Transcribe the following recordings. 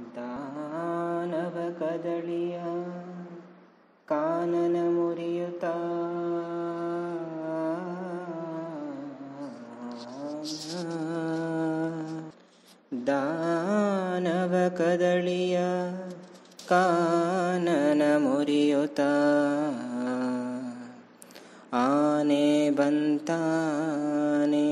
ದಾನವ ಕದಳಿಯ ಕಾನನ ಮುರಿಯುತ್ತ ದಾನವ ಕದಳಿಯ ಕಾನನ ಮುರಿಯುತ್ತ ಆನೆ ಬಂತಾನೆ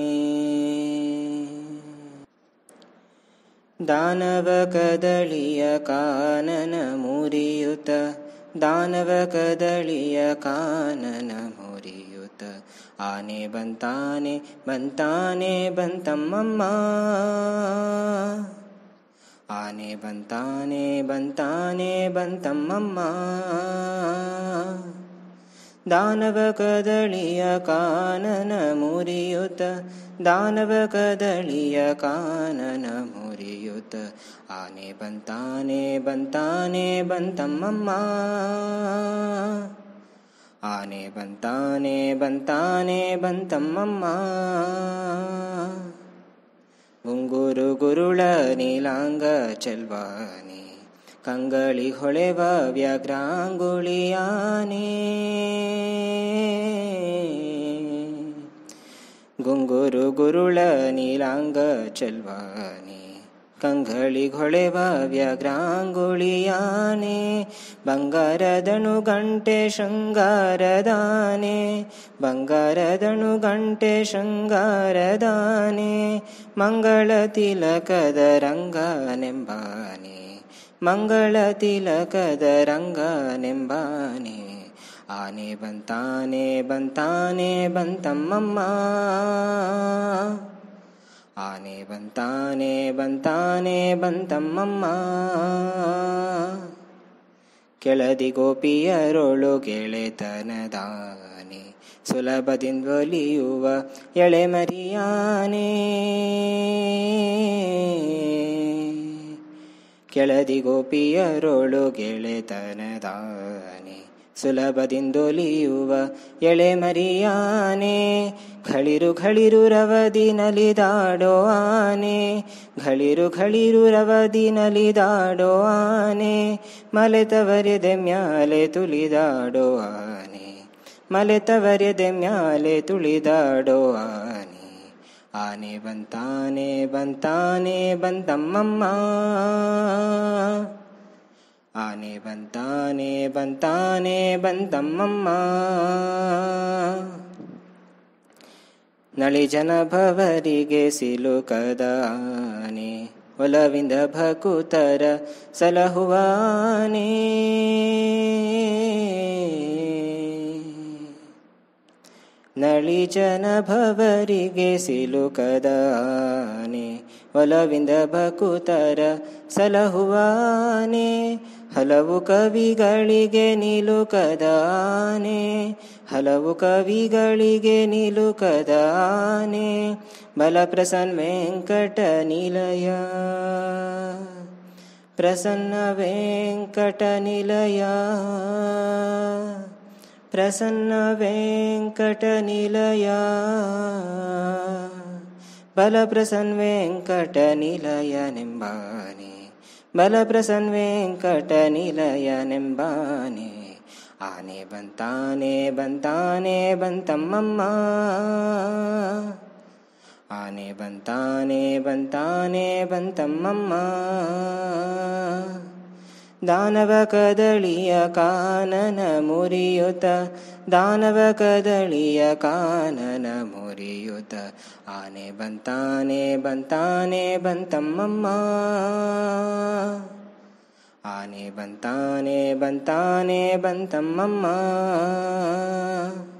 ದಾನವ ಕದಳಿಯ ಕಾನನ ಮುರಿಯುತ ದಾನವ ಕದಳಿಯ ಕಾನನ ಮುರಿಯುತ ಆನೆ ಬಂತಾನೆ ಬಂತಾನೆ ಬಂತಮ್ಮಮ್ಮ ಆನೆ ಬಂತಾನೆ ಬಂತಾನೆ ಬಂತಮ್ಮಮ್ಮ ದಾನವ ಕದಳಿಯ ಕಾನನ ಮುರಿಯುತ ದಾನವ ಕದಳಿಯ ಕಾನನ ಮುರಿಯುತ ಆನೆ ಬಂತಾನೆ ಬಂತಾನೆ ಬಂತಮ್ಮಮ್ಮ ಆನೆ ಬಂತಾನೆ ಬಂತಾನೆ ಬಂತಮ್ಮಮ್ಮ ಗುಂಗುರು ಗುರುಳ ನೀಲಾಂಗ ಚೆಲ್ವಾನೆ ಕಂಗಳಿ ಹೊಳೆವ ವ್ಯಾಘ್ರಾಂಗುಳಿಯಾನೆ ಗುಂಗುರು ಗುರುಳ ನೀಲಾಂಗ ಚೆಲ್ವಾನೆ ಕಂಗಳಿ ಹೊಳೆವ ವ್ಯಾಘ್ರಾಂಗುಳಿಯಾನೆ ಬಂಗಾರದಣು ಗಂಟೆ ಶೃಂಗಾರದಾನೆ ಬಂಗಾರದಣು ಗಂಟೆ ಶೃಂಗಾರದಾನೆ ಮಂಗಳ ತಿಲಕದ ರಂಗನೆಂಬಾನೆ ಮಂಗಳ ತಿಲಕದ ರಂಗನೆಂಬಾನೆ ಆನೆ ಬಂತಾನೆ ಬಂತಾನೆ ಬಂತಮ್ಮಮ್ಮ ಆನೆ ಬಂತಾನೆ ಬಂತಾನೆ ಬಂತಮ್ಮಮ್ಮ ಕೆಳದಿ ಗೋಪಿಯರೊಳು ಗೆಳೆತನದಾನೆ ಸುಲಭದಿಂದೊಲಿಯುವ ಎಳೆಮರಿಯಾನೆ ಕೆಳದಿ ಗೋಪಿಯರೊಳು ಗೆಳೆತನದಾನೆ ಸುಲಭದಿಂದೊಲಿಯುವ ಎಳೆಮರಿಯಾನೆ ಘಳಿರು ಘಳಿರು ರವದಿ ನಲಿದಾಡೋ ಆನೆ ಘಳಿರು ಘಳಿರು ರವದಿ ನಲಿದಾಡೋ ಆನೆ ಮಲೆತವರೆದೆ ಮ್ಯಾಲೆ ತುಳಿದಾಡೋ ಆನೆ ಮಲೆತವರೆದೆ ಮ್ಯಾಲೆ ತುಳಿದಾಡೋ ಆನೆ ಆನೆ ಬಂತಾನೆ ಬಂತಾನೆ ಬಂತಮ್ಮಮ್ಮ ಆನೆ ಬಂತಾನೆ ಬಂತಾನೆ ಬಂತಮ್ಮಮ್ಮ ನಳಿ ಜನ ಭವರಿಗೆ ಸಿಲುಕದ ಆನೆ ಒಲವಿಂದ ಭಕುತರ ಸಲಹುವಾನೆ ನಳಿ ಜನ ಭವರಿಗೆ ಸಿಲುಕದ ಆನೆ ಒಲವಿಂದ ಭಕುತರ ಸಲಹುವಾನೆ ಹಲವು ಕವಿಗಳಿಗೆ ನಿಲುಕದ ಆನೆ ಹಲವು ಕವಿಗಳಿಗೆ ನಿಲುಕದ ಆನೆ ಬಲ ಪ್ರಸನ್ನ ವೆಂಕಟ ನಿಲಯ ಪ್ರಸನ್ನ ವೆಂಕಟ ನಿಲಯ ಪ್ರಸನ್ನ ವೆಂಕಟ ನಿಲಯ ಬಲ ಪ್ರಸನ್ನ ವೆಂಕಟ ನಿಲಯ ನೆಂಬಾನೆ ಬಲ ಪ್ರಸನ್ನ ವೆಂಕಟ ನಿಲಯ ನೆಂಬಾನೆ ಆನೆ ಬಂತಾನೆ ಬಂತಾನೆ ಬಂತಮ್ಮಮ್ಮ ಆನೆ ಬಂತಾನೆ ಬಂತಾನೆ ಬಂತಮ್ಮಮ್ಮ ದಾನವ ಕದಳಿಯ ಕಾನನ ಮುರಿಯುತ ದಾನವ ಕದಳಿಯ ಕಾನನ ಮುರಿಯುತ ಆನೆ ಬಂತಾನೆ ಬಂತಾನೆ ಬಂತಮ್ಮಮ್ಮ ಆನೆ ಬಂತಾನೆ ಬಂತಾನೆ ಬಂತಮ್ಮಮ್ಮ